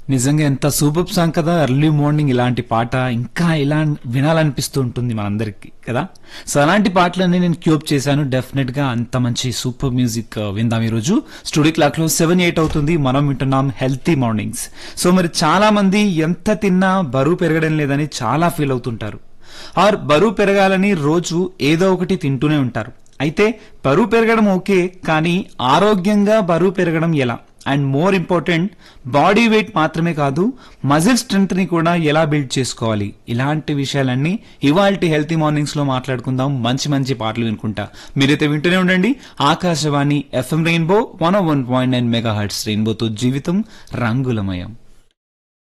నిజంగా ఎంత super song కదా ఎర్లీ మార్నింగ్ ఇలాంటి పాట ఇంకా ఇలా వినాలనిపిస్తూ ఉంటుంది మనందరికి కదా సో అలాంటి పాటలన్నీ నేను క్యూబ్ చేశాను డెఫినెట్ గా అంత మంచి సూపర్ మ్యూజిక్ ఆ, విందాం ఈ రోజు స్టూడియో క్లాక్ లో సెవెన్ ఎయిట్ అవుతుంది మనం వింటున్నాం హెల్తీ మార్నింగ్స్ సో మరి చాలా మంది ఎంత తిన్నా బరువు పెరగడం లేదని చాలా ఫీల్ అవుతుంటారు ఆర్ బరువు పెరగాలని రోజు ఏదో ఒకటి తింటూనే ఉంటారు అయితే బరువు పెరగడం ఓకే కానీ ఆరోగ్యంగా బరువు పెరగడం ఎలా and more important body weight మాత్రమే కాదు మజిల్ స్ట్రెంగ్త్ ని కూడా ఎలా బిల్డ్ చేసుకోవాలి ఇలాంటి విషయాలన్నీ ఇవాల్టి హెల్తీ మార్నింగ్స్ లో మాట్లాడుకుందాం మంచి మంచి పాటలు వినుకుంటా మీరైతే వింటూనే ఉండండి Akashvani FM Rainbow one one point nine megahertz రెయిన్బోతో జీవితం రంగులమయం